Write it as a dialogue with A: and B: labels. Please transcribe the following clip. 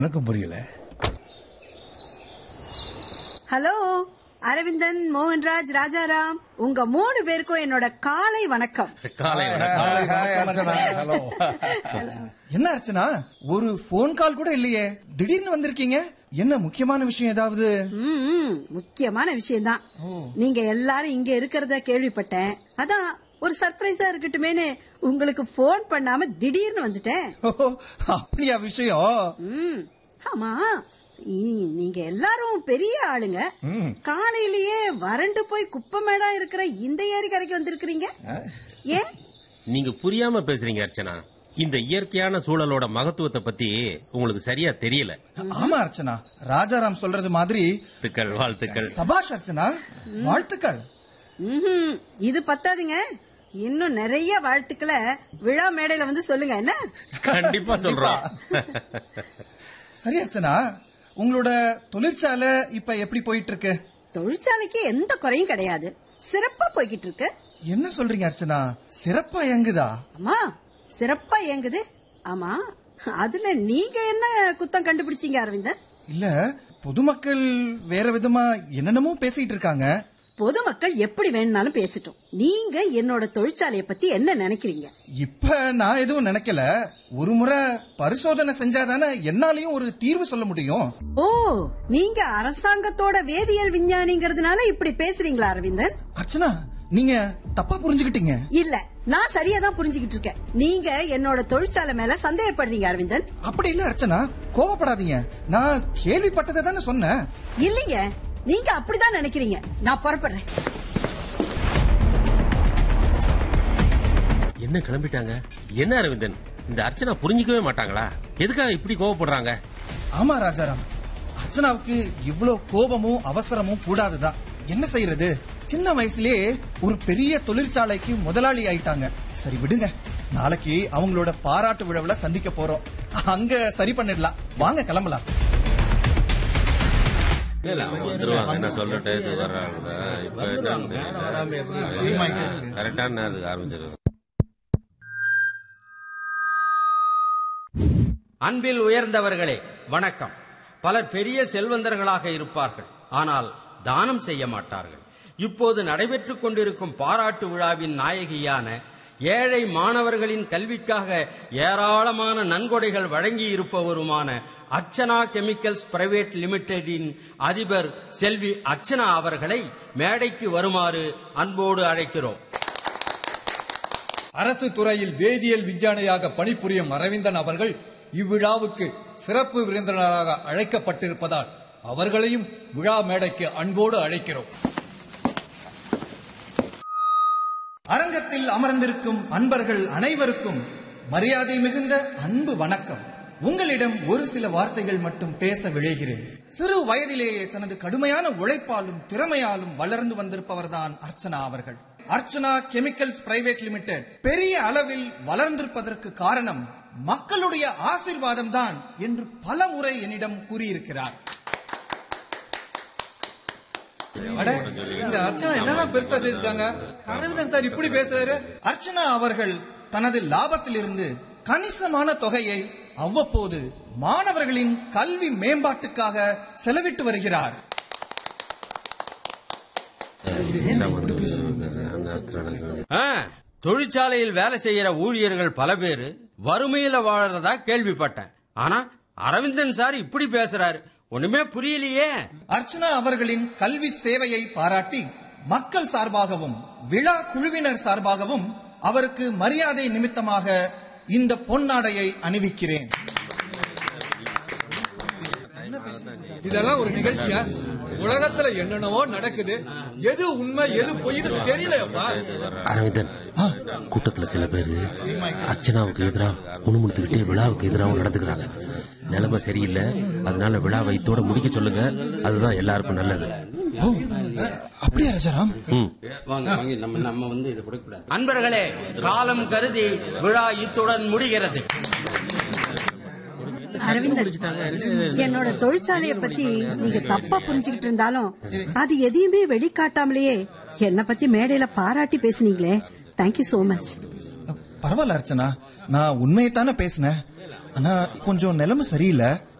A: எனக்கும் புரியல
B: ஹலோ அரவிந்தன் மோகன்ராஜ் ராஜாராம் உங்க மூணு பேருக்கும் என்னோட காலை வணக்கம்
C: காலை
A: ஹலோ
D: என்ன அர்ச்சனா ஒரு ஃபோன் கால் கூட இல்லையே திடீர்னு வந்திருக்கீங்க என்ன முக்கியமான விஷயம் ஏதாவது
B: ம், ம், முக்கியமான விஷயம்தான் நீங்க எல்லாரும் இங்க இருக்கிறத கேள்விப்பட்டேன் அதான் ஒரு சர்ப்ரைஸா இருக்கட்டுமேனு உங்களுக்கு ஃபோன் பண்ணாம திடீர்னு வந்துட்டேன்
D: ஓ, அப்படியா விஷயம்
B: ம், ஆமா இ- நீங்க எல்லாரும் பெரிய ஆளுங்க காலையிலேயே வறண்டு போய் குப்பமேடா இருக்கிற இந்த ஏரிக்கரைக்கு வந்திருக்கிறீங்க ஏன்
C: நீங்க புரியாம பேசுறீங்க அர்ச்சனா இந்த இயற்கையான சூழலோட மகத்துவத்தை பத்தி உங்களுக்கு சரியா தெரியல
D: ஆமா அர்ச்சனா ராஜாராம் சொல்றது மாதிரி
C: வாழ்த்துக்கள் வாழ்த்துக்கள்
D: சபாஷ் அர்ச்சனா வாழ்த்துக்கள்
B: ம்ஹும். இது பத்தாதுங்க இன்னும் நிறைய வாழ்த்துக்களை விழா மேடையில வந்து சொல்லுங்க என்ன
C: கண்டிப்பா சொல்றோம்
D: சரி அர்ச்சனா உங்களோட தொழிற்சாலை இப்ப எப்படி போயிட்டு இருக்கு
B: தொழிற்சாலைக்கு எந்த குறையும் கிடையாது சிறப்பா போய்கிட்டு இருக்கு
D: என்ன சொல்றீங்க அர்ச்சனா சிறப்பா எங்குதா
B: ஆமா சிறப்பா இயங்குது ஆமா அதுல நீங்க என்ன குத்தம் கண்டுபிடிச்சீங்க அரவிந்தன்
D: இல்ல பொதுமக்கள் வேற விதமா என்னென்னமோ பேசிட்டு இருக்காங்க
B: பொதுமக்கள் எப்படி வேணும்னாலும் பேசட்டும் நீங்க என்னோட தொழிற்சாலையை பத்தி என்ன நினைக்கிறீங்க
D: இப்ப நான் எதுவும் நினைக்கல ஒரு முறை பரிசோதனை செஞ்சாதானே என்னாலையும் ஒரு தீர்வு சொல்ல முடியும்
B: ஓ நீங்க அரசாங்கத்தோட வேதியியல் விஞ்ஞானிங்கிறதுனால இப்படி பேசுறீங்களா அரவிந்தன்
D: அர்ச்சனா நீங்க தப்பா புரிஞ்சுக்கிட்டீங்க
B: இல்ல நான் சரியா தான் புரிஞ்சுகிட்டு இருக்கேன் நீங்க என்னோட தொழிற்சாலை மேல சந்தேகப்படுறீங்க அரவிந்தன்
D: அப்படி இல்ல அர்ச்சனா கோவப்படாதீங்க நான் கேள்விப்பட்டதை தானே சொன்னேன்
B: இல்லைங்க நீங்க அப்படிதான் நினைக்கிறீங்க நான் புறப்படுறேன்
C: என்ன கிளம்பிட்டாங்க என்ன அரவிந்தன் இந்த அர்ச்சனா புரிஞ்சிக்கவே மாட்டாங்களா எதுக்காக இப்படி கோவப்படுறாங்க
D: ஆமா ராஜாராம் அர்ச்சனாவுக்கு இவ்ளோ கோபமும் அவசரமும் கூடாதுதான் என்ன செய்யறது சின்ன வயசுலயே ஒரு பெரிய தொழிற்சாலைக்கு முதலாளி ஆயிட்டாங்க சரி விடுங்க நாளைக்கு அவங்களோட பாராட்டு விழாவுல சந்திக்க போறோம் அங்க சரி பண்ணிடலாம் வாங்க கிளம்பலாம்
C: இல்ல அவங்க வந்துருவாங்க என்ன சொல்ற டயத்துக்கு வர்றாங்க இப்ப கரெக்டான நேரத்துக்கு ஆரம்பிச்சிருவாங்க
E: அன்பில் உயர்ந்தவர்களே வணக்கம் பலர் பெரிய செல்வந்தர்களாக இருப்பார்கள் ஆனால் தானம் செய்ய மாட்டார்கள் இப்போது நடைபெற்றுக் கொண்டிருக்கும் பாராட்டு விழாவின் நாயகியான ஏழை மாணவர்களின் கல்விக்காக ஏராளமான நன்கொடைகள் வழங்கி இருப்பவருமான அர்ச்சனா கெமிக்கல்ஸ் பிரைவேட் லிமிடெடின் அதிபர் செல்வி அர்ச்சனா அவர்களை மேடைக்கு வருமாறு அன்போடு அழைக்கிறோம்
F: அரசு துறையில் வேதியியல் விஞ்ஞானியாக பணிபுரியும் அரவிந்தன் அவர்கள் இவ்விழாவுக்கு சிறப்பு விருந்தினராக அழைக்கப்பட்டிருப்பதால் அவர்களையும் விழா மேடைக்கு அன்போடு அழைக்கிறோம்
D: அரங்கத்தில் அமர்ந்திருக்கும் அன்பர்கள் அனைவருக்கும் மரியாதை மிகுந்த அன்பு வணக்கம் உங்களிடம் ஒரு சில வார்த்தைகள் மட்டும் பேச விழைகிறேன் சிறு வயதிலேயே தனது கடுமையான உழைப்பாலும் திறமையாலும் வளர்ந்து வந்திருப்பவர்தான் அர்ச்சனா அவர்கள் அர்ச்சனா கெமிக்கல்ஸ் பிரைவேட் லிமிடெட் பெரிய அளவில் வளர்ந்திருப்பதற்கு காரணம் மக்களுடைய ஆசீர்வாதம் தான் என்று பல முறை என்னிடம் கூறியிருக்கிறார்
F: அட இந்த அர்ச்சனா என்னதான் பெருசா செய்திருக்காங்க அரவிந்தன் சார் இப்படி பேசுறாரு
D: அர்ச்சனா அவர்கள் தனது லாபத்திலிருந்து கணிசமான தொகையை அவ்வப்போது மாணவர்களின் கல்வி மேம்பாட்டுக்காக செலவிட்டு வருகிறார்
E: ஆ, தொழிற்சாலையில் வேலை செய்யற ஊழியர்கள் பல பேரு வறுமையில வாழறதா கேள்விப்பட்டேன் ஆனா அரவிந்தன் சார் இப்படி பேசுறாரு ஒண்ணுமே புரியலையே
D: அர்ச்சனா அவர்களின் கல்வி சேவையை பாராட்டி மக்கள் சார்பாகவும் விழா குழுவினர் சார்பாகவும் அவருக்கு மரியாதை நிமித்தமாக இந்த பொன்னாடையை அணிவிக்கிறேன்
F: இதெல்லாம் ஒரு நிகழ்ச்சியா உலகத்துல என்னென்னவோ நடக்குது எது உண்மை எது பொய்னு தெரியலையப்பா
C: அரவிந்தன் கூட்டத்துல சில பேரு அர்ச்சனாவுக்கு எதிராக முணுமுணுத்துக்கிட்டே விழாவுக்கு எதிராகவும் நடந்துக்கிறாங்க நிலைமை சரியில்லை அதனால விழாவை இத்தோட முடிக்க சொல்லுங்க அதுதான் எல்லாருக்கும் நல்லது
D: ஓ அப்படியா ராஜாராம்
C: ம்
E: நம்ம நம்ம வந்து இது கொடுக்கூடாது அன்பர்களே காலம் கருதி விழா இத்துடன் முடிகிறது
B: அரவிந்தன் என்னோட தொழிற்சாலையை பத்தி நீங்க தப்பா புரிஞ்சுக்கிட்டு இருந்தாலும் அது எதையுமே வெளிக்காட்டாமலேயே என்ன பத்தி மேடையில பாராட்டி பேசுனீங்களே தேங்க்யூ சோ மச்
D: பரவாயில்ல அர்ச்சனா நான் உண்மையை தானே பேசினேன் ஆனா கொஞ்சம் நிலைமை சரியில்லை